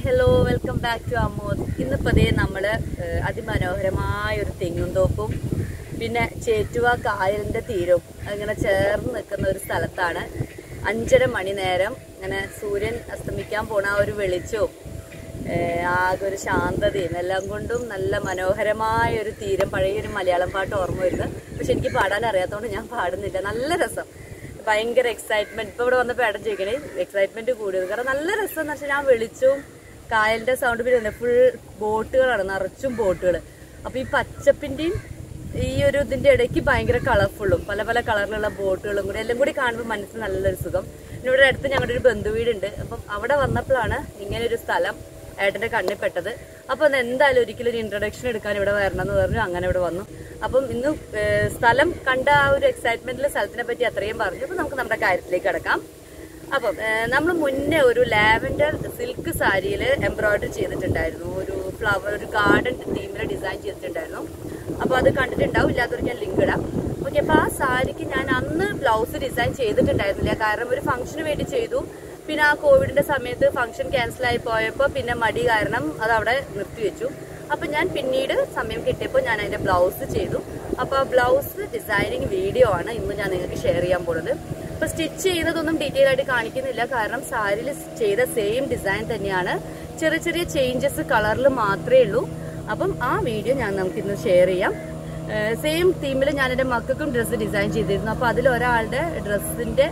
hello welcome back to Amod ഇന്നിപ്പോ അതേ നമ്മള് ഏഹ്, അതിമനോഹരമായ ഒരു തെങ്ങുംതോപ്പും പിന്നെ ചേറ്റുവ കായലിന്റെ തീരവും അങ്ങനെ ചേർന്ന് നിൽക്കുന്ന ഒരു സ്ഥലത്താണ് അഞ്ചര മണി നേരം ഇങ്ങനെ സൂര്യൻ അസ്തമിക്കാൻ പോണ ആ ഒരു വെളിച്ചവും ഏഹ്, ആകെ ഒരു ശാന്തതയും എല്ലാം കൊണ്ടും നല്ല മനോഹരമായ ഒരു തീരം പഴയൊരു മലയാളം പാട്ട് ഓർമ്മ വരുന്നത് പക്ഷെ എനിക്ക് പാടാൻ അറിയാത്തതുകൊണ്ട് ഞാൻ പാടുന്നില്ല നല്ല രസം ഭയങ്കര എക്സൈറ്റ്മെന്റ് ഇപ്പൊ ഇവിടെ വന്നപ്പോ ഏട്ടൻ ചോദിക്കണേ എക്സൈറ്റ്മെന്റ് കൂടിയത് കാരണം നല്ല രസം എന്ന് വെച്ചാൽ ഞാൻ വെളിച്ചവും കായലിന്റെ സൗണ്ട് പിന്നെ ഫുൾ ബോട്ടുകളാണ് നിറച്ചും ബോട്ടുകൾ അപ്പൊ ഈ പച്ചപ്പിന്റെയും ഈ ഒരു ഇതിന്റെ ഇടയ്ക്ക് ഭയങ്കര കളർഫുള്ളും പല പല കളറിലുള്ള ബോട്ടുകളും കൂടി എല്ലാം കൂടി കാണുമ്പോൾ മനസ്സിന് നല്ലൊരു സുഖം പിന്നെ ഇവിടെ അടുത്ത് ഞങ്ങളുടെ ഒരു ബന്ധുവീടുണ്ട് അപ്പം അവിടെ വന്നപ്പോഴാണ് ഇങ്ങനെ ഒരു സ്ഥലം ഏട്ടന്റെ കണ്ണിൽ പെട്ടത് അപ്പൊ ഒന്ന് എന്തായാലും ഒരിക്കലും ഒരു ഇൻട്രൊഡക്ഷൻ എടുക്കാൻ ഇവിടെ വരണം എന്ന് പറഞ്ഞു അങ്ങനെ ഇവിടെ വന്നു അപ്പം ഇന്ന് ഏഹ്, സ്ഥലം കണ്ട ആ ഒരു എക്സൈറ്റ്മെന്റിൽ സ്ഥലത്തിനെ പറ്റി അത്രയും പറഞ്ഞു അപ്പൊ നമുക്ക് നമ്മുടെ കാര്യത്തിലേക്ക് കിടക്കാം അപ്പം നമ്മൾ മുന്നേ ഒരു ലാവൻഡർ സിൽക്ക് സാരിയിൽ എംബ്രോയിഡറി ചെയ്തിട്ടുണ്ടായിരുന്നു ഒരു ഫ്ലവർ ഒരു ഗാർഡൻ തീമിൽ ഡിസൈൻ ചെയ്തിട്ടുണ്ടായിരുന്നു അപ്പൊ അത് കണ്ടിട്ടുണ്ടാവും ഇല്ലാത്തവർക്ക് ഞാൻ ലിങ്ക് ഇടാം ഓക്കെ അപ്പൊ ആ സാരിക്ക് ഞാൻ അന്ന് ബ്ലൗസ് ഡിസൈൻ ചെയ്തിട്ടുണ്ടായിരുന്നില്ല കാരണം ഒരു ഫംഗ്ഷന് വേണ്ടി ചെയ്തു പിന്നെ ആ കോവിഡിന്റെ സമയത്ത് ഫംഗ്ഷൻ ക്യാൻസൽ ആയി പോയപ്പോൾ പിന്നെ മടി കാരണം അത് അവിടെ നിർത്തിവെച്ചു അപ്പൊ ഞാൻ പിന്നീട് സമയം കിട്ടിയപ്പോൾ ഞാൻ അതിന്റെ ബ്ലൗസ് ചെയ്തു അപ്പൊ ആ ബ്ലൗസ് ഡിസൈനിങ് വീഡിയോ ആണ് ഇന്ന് ഞാൻ നിങ്ങൾക്ക് ഷെയർ ചെയ്യാൻ പോകുന്നത് അപ്പൊ സ്റ്റിച്ച് ചെയ്യുന്നതൊന്നും ഡീറ്റെയിൽ ആയിട്ട് കാണിക്കുന്നില്ല കാരണം സാരിയിൽ ചെയ്ത സെയിം ഡിസൈൻ തന്നെയാണ് ചെറിയ ചെറിയ ചേഞ്ചസ് കളറിൽ മാത്രമേ ഉള്ളൂ അപ്പം ആ വീഡിയോ ഞാൻ നമുക്ക് ഇന്ന് ഷെയർ ചെയ്യാം സെയിം തീമിൽ ഞാൻ എൻ്റെ മക്കൾക്കും ഡ്രസ്സ് ഡിസൈൻ ചെയ്തിരുന്നു അപ്പോൾ അതിൽ ഒരാളുടെ ഡ്രസ്സിന്റെ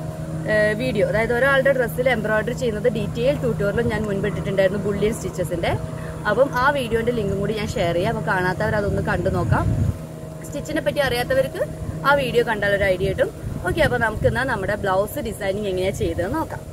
വീഡിയോ അതായത് ഒരാളുടെ ഡ്രസ്സിൽ എംബ്രോയിഡറി ചെയ്യുന്നത് ഡീറ്റെയിൽ ട്യൂട്ടോറിയൽ ഞാൻ മുൻപ് ഇട്ടിട്ടുണ്ടായിരുന്നു ബുള്ളിയൻ സ്റ്റിച്ചസിന്റെ അപ്പം ആ വീഡിയോന്റെ ലിങ്കും കൂടി ഞാൻ ഷെയർ ചെയ്യാം അപ്പോൾ കാണാത്തവർ അതൊന്ന് കണ്ടു നോക്കാം സ്റ്റിച്ചിനെ പറ്റി അറിയാത്തവർക്ക് ആ വീഡിയോ കണ്ടാൽ ഒരു ഐഡിയ കിട്ടും ഓക്കെ അപ്പോൾ നമുക്ക് എന്നാൽ നമ്മുടെ ബ്ലൗസ് ഡിസൈനിങ് എങ്ങനെയാണ് ചെയ്തതെന്ന് നോക്കാം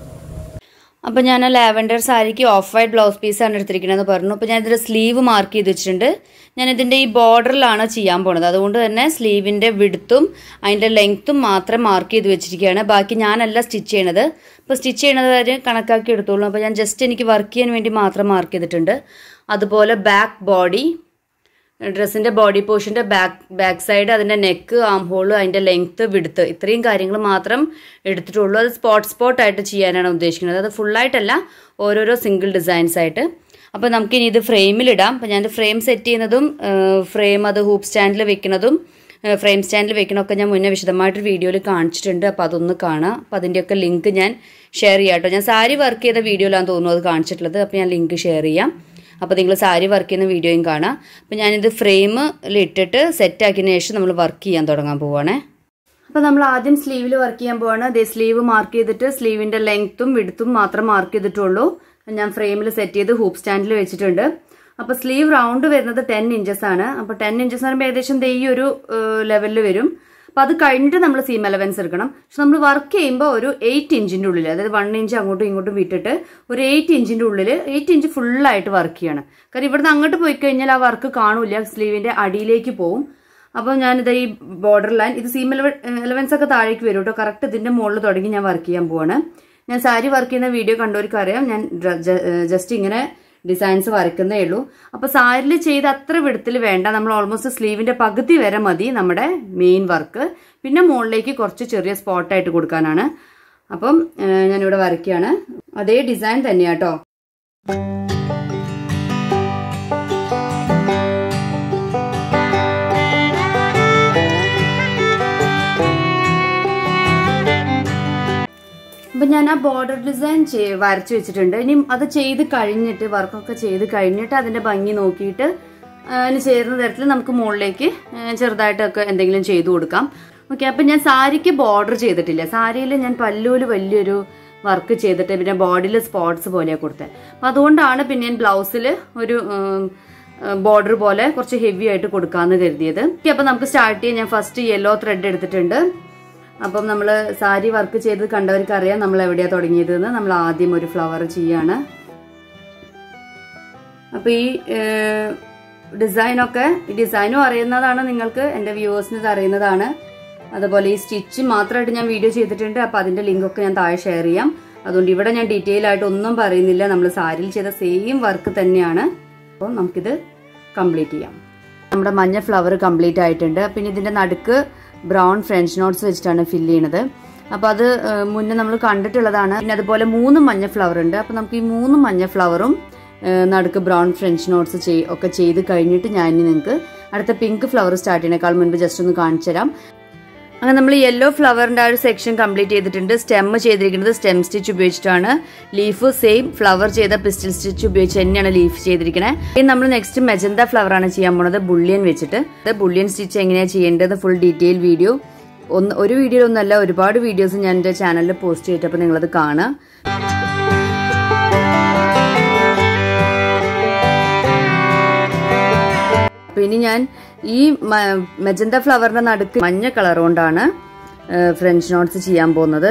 അപ്പോൾ ഞാൻ ലാവൻഡർ സാരിക്ക് ഓഫ് വൈറ്റ് ബ്ലൗസ് പീസാണ് എടുത്തിരിക്കണമെന്ന് പറഞ്ഞു അപ്പോൾ ഞാൻ ഇതിൻ്റെ സ്ലീവ് മാർക്ക് ചെയ്ത് വെച്ചിട്ടുണ്ട് ഞാൻ ഇതിൻ്റെ ഈ ബോർഡറിലാണ് ചെയ്യാൻ പോണത് അതുകൊണ്ട് തന്നെ സ്ലീവിൻ്റെ വിടുത്തും അതിൻ്റെ ലെങ്ത്തും മാത്രം മാർക്ക് ചെയ്ത് വെച്ചിരിക്കുകയാണ് ബാക്കി ഞാനല്ല സ്റ്റിച്ച് ചെയ്യണത് അപ്പോൾ സ്റ്റിച്ച് ചെയ്യണത് വരെ കണക്കാക്കി എടുത്തോളൂ അപ്പോൾ ഞാൻ ജസ്റ്റ് എനിക്ക് വർക്ക് ചെയ്യാൻ വേണ്ടി മാത്രം മാർക്ക് ചെയ്തിട്ടുണ്ട് അതുപോലെ ബാക്ക് ബോഡി ഡ്രസ്സിൻ്റെ ബോഡി പോർഷൻ്റെ ബാക്ക് ബാക്ക് സൈഡ് അതിൻ്റെ നെക്ക് ആം ഹോൾ അതിൻ്റെ ലെങ്ത്ത് വിടുത്ത് ഇത്രയും കാര്യങ്ങൾ മാത്രം എടുത്തിട്ടുള്ളൂ അത് സ്പോട്ട് സ്പോട്ട് ആയിട്ട് ചെയ്യാനാണ് ഉദ്ദേശിക്കുന്നത് അത് ഫുള്ളായിട്ടല്ല ഓരോരോ സിംഗിൾ ഡിസൈൻസ് ആയിട്ട് അപ്പോൾ നമുക്കിനി ഇത് ഫ്രെയിമിലിടാം അപ്പോൾ ഞാൻ ഫ്രെയിം സെറ്റ് ചെയ്യുന്നതും ഫ്രെയിം അത് ഹൂപ്പ് സ്റ്റാൻഡിൽ വെക്കുന്നതും ഫ്രെയിം സ്റ്റാൻഡിൽ വെക്കണമൊക്കെ ഞാൻ മുന്നേ വിശദമായിട്ടൊരു വീഡിയോയിൽ കാണിച്ചിട്ടുണ്ട് അപ്പോൾ അതൊന്ന് കാണാം അപ്പോൾ അതിൻ്റെയൊക്കെ ലിങ്ക് ഞാൻ ഷെയർ ചെയ്യാം കേട്ടോ ഞാൻ സാരി വർക്ക് ചെയ്ത വീഡിയോയിലാണെന്ന് തോന്നുന്നു അത് കാണിച്ചിട്ടുള്ളത് അപ്പോൾ ഞാൻ ലിങ്ക് ഷെയർ ചെയ്യാം അപ്പോൾ നിങ്ങൾ സാരി വർക്ക് ചെയ്യുന്ന വീഡിയോയും കാണാം അപ്പോൾ ഞാനിത് ഫ്രെയിമിൽ ഇട്ടിട്ട് സെറ്റ് ആക്കിയതിന് ശേഷം നമ്മൾ വർക്ക് ചെയ്യാൻ തുടങ്ങാൻ പോവാണേ അപ്പോൾ നമ്മൾ ആദ്യം സ്ലീവിൽ വർക്ക് ചെയ്യാൻ പോവാണ് അതേ സ്ലീവ് മാർക്ക് ചെയ്തിട്ട് സ്ലീവിൻ്റെ ലെങ്ത്തും വിടുത്തും മാത്രം മാർക്ക് ചെയ്തിട്ടുള്ളൂ ഞാൻ ഫ്രെയിമിൽ സെറ്റ് ചെയ്ത് ഹൂപ്പ് സ്റ്റാൻഡിൽ വെച്ചിട്ടുണ്ട് അപ്പോൾ സ്ലീവ് റൗണ്ട് വരുന്നത് ടെൻ ഇഞ്ചസ് ആണ് അപ്പോൾ ടെൻ ഇഞ്ചസ് എന്ന് പറയുമ്പോൾ ഏകദേശം ദേ ഈ ഒരു ലെവലിൽ വരും അപ്പോൾ അത് കഴിഞ്ഞിട്ട് നമ്മൾ സീം അലവൻസ് എടുക്കണം പക്ഷെ നമ്മൾ വർക്ക് ചെയ്യുമ്പോൾ ഒരു എയ്റ്റ് ഇഞ്ചിൻ്റെ ഉള്ളിൽ അതായത് വൺ ഇഞ്ച് അങ്ങോട്ടും ഇങ്ങോട്ടും വിട്ടിട്ട് ഒരു എയ്റ്റ് ഇഞ്ചിൻ്റെ ഉള്ളിൽ എയ്റ്റ് ഇഞ്ച് ഫുള്ളായിട്ട് വർക്ക് ചെയ്യണം കാരണം ഇവിടുന്ന് അങ്ങോട്ട് പോയി കഴിഞ്ഞാൽ ആ വർക്ക് കാണൂല സ്ലീവിൻ്റെ അടിയിലേക്ക് പോവും അപ്പോൾ ഞാനിത് ഈ ബോർഡർ ലൈൻ ഇത് സീം എലവൻസ് ഒക്കെ താഴേക്ക് വരും കേട്ടോ കറക്റ്റ് ഇതിൻ്റെ മുകളിൽ തുടങ്ങി ഞാൻ വർക്ക് ചെയ്യാൻ പോവാണ് ഞാൻ സാരി വർക്ക് ചെയ്യുന്ന വീഡിയോ കണ്ടവർക്ക് അറിയാം ഞാൻ ജസ്റ്റ് ഇങ്ങനെ ഡിസൈൻസ് വരയ്ക്കുന്നേ ഉള്ളൂ അപ്പോൾ സാരിയിൽ ചെയ്ത് അത്ര വിടത്തിൽ വേണ്ട നമ്മൾ ഓൾമോസ്റ്റ് സ്ലീവിന്റെ പകുതി വരെ മതി നമ്മുടെ മെയിൻ വർക്ക് പിന്നെ മുകളിലേക്ക് കുറച്ച് ചെറിയ സ്പോട്ടായിട്ട് കൊടുക്കാനാണ് അപ്പം ഏഹ്, ഞാനിവിടെ വരയ്ക്കുകയാണ് അതേ ഡിസൈൻ തന്നെയാട്ടോ അപ്പം ഞാൻ ആ ബോർഡർ ഡിസൈൻ വരച്ചു വെച്ചിട്ടുണ്ട് ഇനി അത് ചെയ്ത് കഴിഞ്ഞിട്ട് വർക്കൊക്കെ ചെയ്ത് കഴിഞ്ഞിട്ട് അതിന്റെ ഭംഗി നോക്കിയിട്ട് ആ, അതിന് ചേരുന്ന തരത്തിൽ നമുക്ക് മുകളിലേക്ക് ആ, ചെറുതായിട്ടൊക്കെ എന്തെങ്കിലും ചെയ്തു കൊടുക്കാം ഓക്കെ അപ്പം ഞാൻ സാരിക്ക് ബോർഡർ ചെയ്തിട്ടില്ല സാരിയിൽ ഞാൻ പല്ലൂല് വലിയൊരു വർക്ക് ചെയ്തിട്ട് പിന്നെ ബോഡിയിൽ സ്പോട്സ് പോലെയാണ് കൊടുത്തത് അപ്പം അതുകൊണ്ടാണ് പിന്നെ ഞാൻ ബ്ലൗസിൽ ഒരു ബോർഡർ പോലെ കുറച്ച് ഹെവി ആയിട്ട് കൊടുക്കാമെന്ന് കരുതിയത് ഓക്കെ അപ്പം നമുക്ക് സ്റ്റാർട്ട് ചെയ്യാം ഞാൻ ഫസ്റ്റ് യെല്ലോ ത്രെഡ് എടുത്തിട്ടുണ്ട് അപ്പം നമ്മൾ സാരി വർക്ക് ചെയ്ത് കണ്ടവർക്ക് അറിയാം നമ്മൾ എവിടെയാണ് തുടങ്ങിയതെന്ന് നമ്മൾ ആദ്യം ഒരു ഫ്ലവർ ചെയ്യാണ് അപ്പോൾ ഈ ഡിസൈനൊക്കെ ഈ ഡിസൈനും അറിയുന്നതാണ് നിങ്ങൾക്ക് എൻ്റെ വ്യൂവേഴ്സിന് ഇത് അറിയുന്നതാണ് അതുപോലെ ഈ സ്റ്റിച്ച് മാത്രമായിട്ട് ഞാൻ വീഡിയോ ചെയ്തിട്ടുണ്ട് അപ്പോൾ അതിൻ്റെ ലിങ്കൊക്കെ ഞാൻ താഴെ ഷെയർ ചെയ്യാം അതുകൊണ്ട് ഇവിടെ ഞാൻ ഡീറ്റെയിൽ ആയിട്ട് ഒന്നും പറയുന്നില്ല നമ്മൾ സാരിയിൽ ചെയ്ത സെയിം വർക്ക് തന്നെയാണ് അപ്പോൾ നമുക്കിത് കംപ്ലീറ്റ് ചെയ്യാം നമ്മുടെ മഞ്ഞ ഫ്ലവർ കംപ്ലീറ്റ് ആയിട്ടുണ്ട് പിന്നെ ഇതിൻ്റെ നടുക്ക് ബ്രൗൺ ഫ്രഞ്ച് നോട്ട്സ് വെച്ചിട്ടാണ് ഫില്ല് ചെയ്യണത് അപ്പോൾ അത് ആ, മുന്നേ നമ്മൾ കണ്ടിട്ടുള്ളതാണ് പിന്നെ അതുപോലെ മൂന്ന് മഞ്ഞ ഫ്ലവർ ഉണ്ട് അപ്പോൾ നമുക്ക് ഈ മൂന്ന് മഞ്ഞ ഫ്ലവറും ആ, നടുക്ക് ബ്രൗൺ ഫ്രഞ്ച് നോട്ട്സ് ചെയ് ഒക്കെ ചെയ്ത് കഴിഞ്ഞിട്ട് ഞാൻ ഇനി നിങ്ങൾക്ക് അടുത്ത പിങ്ക് ഫ്ലവർ സ്റ്റാർട്ട് ചെയ്യുന്നേക്കാൾ മുൻപ് ജസ്റ്റ് ഒന്ന് കാണിച്ചു തരാം അങ്ങനെ നമ്മൾ യെല്ലോ ഫ്ലവറിന്റെ ആ ഒരു സെക്ഷൻ കംപ്ലീറ്റ് ചെയ്തിട്ടുണ്ട് സ്റ്റെം ചെയ്തിരിക്കുന്നത് സ്റ്റെം സ്റ്റിച്ച് ഉപയോഗിച്ചിട്ടാണ് ലീഫ് സെയിം ഫ്ലവർ ചെയ്ത പിസ്റ്റൽ സ്റ്റിച്ച് ഉപയോഗിച്ച് തന്നെയാണ് ലീഫ് ചെയ്തിരിക്കുന്നത് ഇനി നമ്മൾ നെക്സ്റ്റ് മെജന്ത ഫ്ലവർ ആണ് ചെയ്യാൻ പോണത് ബുള്ളിയൻ വെച്ചിട്ട് ബുള്ളിയൻ സ്റ്റിച്ച് എങ്ങനെയാണ് ചെയ്യേണ്ടത് ഫുൾ ഡീറ്റെയിൽ വീഡിയോ ഒന്ന് ഒരു വീഡിയോ ഒന്നല്ല ഒരുപാട് വീഡിയോസ് ഞാൻ എൻ്റെ ചാനലിൽ പോസ്റ്റ് ചെയ്തിട്ടപ്പോൾ നിങ്ങളത് കാണാം അപ്പൊ ഇനി ഞാൻ ഈ മെജന്ത ഫ്ലവറിന്റെ നടുക്ക് മഞ്ഞ കളർ കൊണ്ടാണ് ഫ്രഞ്ച് നോട്ട്സ് ചെയ്യാൻ പോകുന്നത്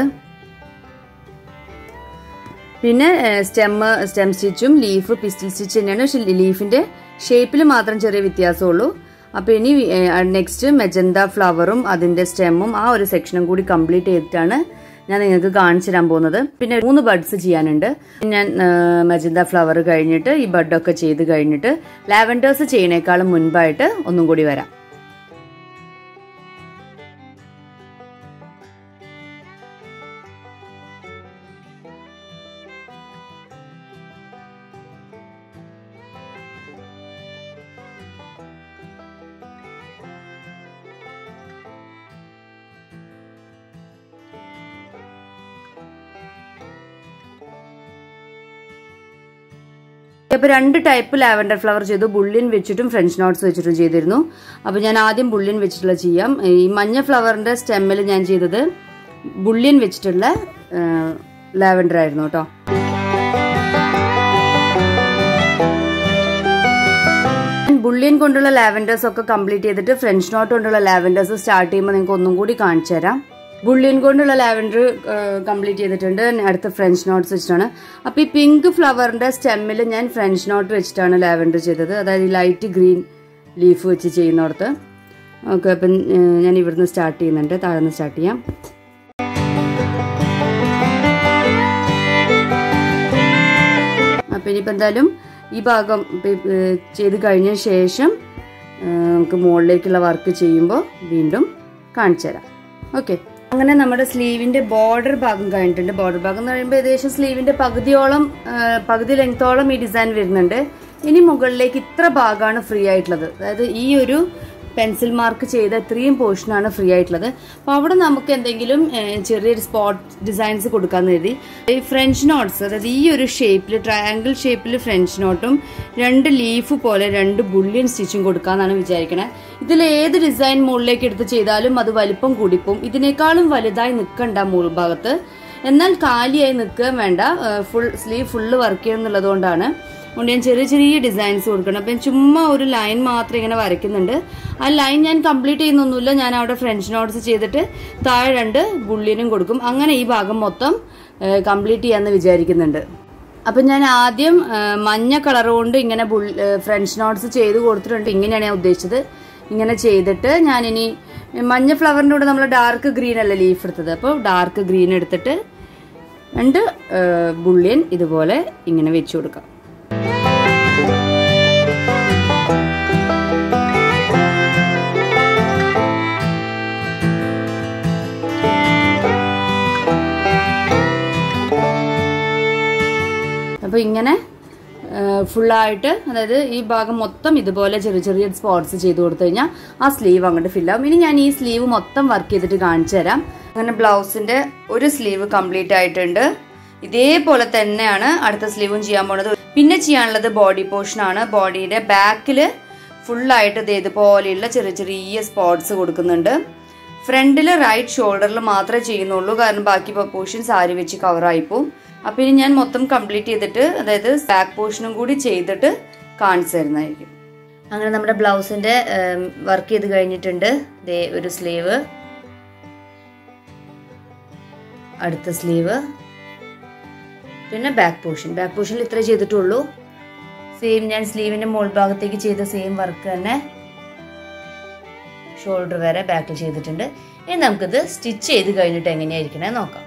പിന്നെ സ്റ്റെം സ്റ്റെം സ്റ്റിച്ചും ലീഫ് പിസ്റ്റൽ സ്റ്റിച്ച് തന്നെയാണ് പക്ഷെ ലീഫിന്റെ ഷേപ്പിൽ മാത്രം ചെറിയ വ്യത്യാസമുള്ളൂ അപ്പൊ ഇനി നെക്സ്റ്റ് മെജന്ത ഫ്ലവറും അതിന്റെ സ്റ്റെമ്മും ആ ഒരു സെക്ഷനും കൂടി കംപ്ലീറ്റ് ചെയ്തിട്ടാണ് ഞാൻ നിങ്ങൾക്ക് കാണിച്ചു തരാൻ പോകുന്നത് പിന്നെ മൂന്ന് ബഡ്സ് ചെയ്യാനുണ്ട് ഞാൻ മെജന്ത ഫ്ലവർ കഴിഞ്ഞിട്ട് ഈ ബഡൊക്കെ ചെയ്ത് കഴിഞ്ഞിട്ട് ലാവൻഡേഴ്സ് ചെയ്യണേക്കാളും മുൻപായിട്ട് ഒന്നും കൂടി വരാം അപ്പോൾ രണ്ട് ടൈപ്പ് ലാവൻഡർ ഫ്ലവർ ചെയ്തു ബുള്ളിൻ വെച്ചിട്ടും ഫ്രഞ്ച് നോട്ട്സ് വെച്ചിട്ടും ചെയ്തിരുന്നു അപ്പോൾ ഞാൻ ആദ്യം ബുള്ളിൻ വെച്ചിട്ടുള്ള ചെയ്യാം ഈ മഞ്ഞ ഫ്ലവറിന്റെ സ്റ്റെമ്മിൽ ഞാൻ ചെയ്തത് ബുള്ളിൻ വെച്ചിട്ടുള്ള ലാവൻഡർ ആയിരുന്നു കേട്ടോ ബുള്ളിയൻ കൊണ്ടുള്ള ലാവൻഡേഴ്സ് ഒക്കെ കംപ്ലീറ്റ് ചെയ്തിട്ട് ഫ്രഞ്ച് നോട്ട് കൊണ്ടുള്ള ലാവൻഡേഴ്സ് സ്റ്റാർട്ട് ചെയ്യുമ്പോൾ നിങ്ങൾക്ക് ഒന്നും കൂടി കാണിച്ചു തരാം ബുള്ളിയൻ കൊണ്ടുള്ള ലാവൻഡർ കംപ്ലീറ്റ് ചെയ്തിട്ടുണ്ട് അടുത്ത ഫ്രഞ്ച് നോട്ട്സ് വെച്ചിട്ടാണ് അപ്പോൾ ഈ പിങ്ക് ഫ്ലവറിന്റെ സ്റ്റെമ്മിൽ ഞാൻ ഫ്രഞ്ച് നോട്ട് വെച്ചിട്ടാണ് ലാവൻഡർ ചെയ്തത് അതായത് ലൈറ്റ് ഗ്രീൻ ലീഫ് വെച്ച് ചെയ്യുന്നിടത്ത് ഓക്കെ അപ്പം ഞാൻ ഇവിടുന്ന് സ്റ്റാർട്ട് ചെയ്യുന്നുണ്ട് താഴെ നിന്ന് സ്റ്റാർട്ട് ചെയ്യാം അപ്പം ഇനിയിപ്പോൾ എന്തായാലും ഈ ഭാഗം ചെയ്ത് കഴിഞ്ഞ ശേഷം നമുക്ക് മുകളിലേക്കുള്ള വർക്ക് ചെയ്യുമ്പോൾ വീണ്ടും കാണിച്ചു തരാം ഓക്കെ അങ്ങനെ നമ്മുടെ സ്ലീവിന്റെ ബോർഡർ ഭാഗം കഴിഞ്ഞിട്ടുണ്ട് ബോർഡർ ഭാഗം എന്ന് പറയുമ്പോൾ ഏകദേശം സ്ലീവിന്റെ പകുതിയോളം പകുതി ലെങ്ത്തോളം ഈ ഡിസൈൻ വരുന്നുണ്ട് ഇനി മുകളിലേക്ക് ഇത്ര ഭാഗമാണ് ഫ്രീ ആയിട്ടുള്ളത് അതായത് ഈ ഒരു പെൻസിൽ മാർക്ക് ചെയ്ത ഇത്രയും പോർഷനാണ് ഫ്രീ ആയിട്ടുള്ളത് അപ്പോൾ അവിടെ നമുക്ക് എന്തെങ്കിലും ചെറിയൊരു സ്പോട്ട് ഡിസൈൻസ് കൊടുക്കാമെന്ന് കരുതി ഈ ഫ്രഞ്ച് നോട്ട്സ് അതായത് ഈ ഒരു ഷേപ്പിൽ ട്രയാങ്കിൾ ഷേപ്പിൽ ഫ്രഞ്ച് നോട്ടും രണ്ട് ലീഫ് പോലെ രണ്ട് ബുള്ളിയൻ സ്റ്റിച്ചും കൊടുക്കാമെന്നാണ് വിചാരിക്കണേ ഇതിൽ ഏത് ഡിസൈൻ മുകളിലേക്ക് എടുത്ത് ചെയ്താലും അത് വലിപ്പം കൂടിപ്പോവും ഇതിനേക്കാളും വലുതായി നിൽക്കണ്ട മുകൾ ഭാഗത്ത് എന്നാൽ കാലിയായി നിൽക്കുകയും വേണ്ട ഫുൾ സ്ലീവ് ഫുള്ള് വർക്ക് ചെയ്യുന്നുള്ളത് കൊണ്ടാണ് അതുകൊണ്ട് ഞാൻ ചെറിയ ചെറിയ ഡിസൈൻസ് കൊടുക്കണം അപ്പം ചുമ്മാ ഒരു ലൈൻ മാത്രം ഇങ്ങനെ വരയ്ക്കുന്നുണ്ട് ആ ലൈൻ ഞാൻ കംപ്ലീറ്റ് ചെയ്യുന്നൊന്നുമില്ല ഞാൻ അവിടെ ഫ്രഞ്ച് നോട്ട്സ് ചെയ്തിട്ട് താഴെ രണ്ട് ബുള്ളിനും കൊടുക്കും അങ്ങനെ ഈ ഭാഗം മൊത്തം കംപ്ലീറ്റ് ചെയ്യാമെന്ന് വിചാരിക്കുന്നുണ്ട് അപ്പം ഞാൻ ആദ്യം മഞ്ഞ കളർ കൊണ്ട് ഇങ്ങനെ ഫ്രഞ്ച് നോട്ട്സ് ചെയ്ത് കൊടുത്തിട്ടുണ്ട് ഇങ്ങനെയാണ് ഞാൻ ഉദ്ദേശിച്ചത് ഇങ്ങനെ ചെയ്തിട്ട് ഞാനിനി മഞ്ഞ ഫ്ലവറിൻ്റെ കൂടെ നമ്മൾ ഡാർക്ക് ഗ്രീൻ അല്ലേ ലീഫ് എടുത്തത് അപ്പോൾ ഡാർക്ക് ഗ്രീൻ എടുത്തിട്ട് രണ്ട് ബുള്ളിയൻ ഇതുപോലെ ഇങ്ങനെ വെച്ചു കൊടുക്കാം അപ്പോൾ ഇങ്ങനെ ഫുള്ളായിട്ട് അതായത് ഈ ഭാഗം മൊത്തം ഇതുപോലെ ചെറിയ ചെറിയ സ്പോട്സ് ചെയ്ത് കൊടുത്തു കഴിഞ്ഞാൽ ആ സ്ലീവ് അങ്ങോട്ട് ഫില്ലാവും ഇനി ഞാൻ ഈ സ്ലീവ് മൊത്തം വർക്ക് ചെയ്തിട്ട് കാണിച്ചു തരാം അങ്ങനെ ബ്ലൗസിന്റെ ഒരു സ്ലീവ് കംപ്ലീറ്റ് ആയിട്ടുണ്ട് ഇതേപോലെ തന്നെയാണ് അടുത്ത സ്ലീവും ചെയ്യാൻ പോണത് പിന്നെ ചെയ്യാനുള്ളത് ബോഡി പോർഷൻ ആണ് ബോഡിയുടെ ബാക്കിൽ ഫുള്ളായിട്ട് ഇത് ഇതുപോലെയുള്ള ചെറിയ ചെറിയ സ്പോട്സ് കൊടുക്കുന്നുണ്ട് ഫ്രണ്ടിൽ റൈറ്റ് ഷോൾഡറിൽ മാത്രമേ ചെയ്യുന്നുള്ളൂ കാരണം ബാക്കി പോർഷൻ സാരി വെച്ച് കവർ ആയിപ്പോവും അപ്പം ഇനി ഞാൻ മൊത്തം കംപ്ലീറ്റ് ചെയ്തിട്ട് അതായത് ബാക്ക് പോർഷനും കൂടി ചെയ്തിട്ട് കാണിച്ചു തരുന്നതായിരിക്കും അങ്ങനെ നമ്മുടെ ബ്ലൗസിന്റെ വർക്ക് ചെയ്ത് കഴിഞ്ഞിട്ടുണ്ട് ദേ ഒരു സ്ലീവ് അടുത്ത സ്ലീവ് പിന്നെ ബാക്ക് പോർഷൻ ബാക്ക് പോർഷനിൽ ഇത്രേ ചെയ്തിട്ടുള്ളൂ സെയിം ഞാൻ സ്ലീവിന്റെ മുകൾ ഭാഗത്തേക്ക് ചെയ്ത സെയിം വർക്ക് തന്നെ ഷോൾഡർ വരെ ബാക്കിൽ ചെയ്തിട്ടുണ്ട് ഇനി നമുക്കിത് സ്റ്റിച്ച് ചെയ്ത് കഴിഞ്ഞിട്ട് എങ്ങനെയായിരിക്കണേ നോക്കാം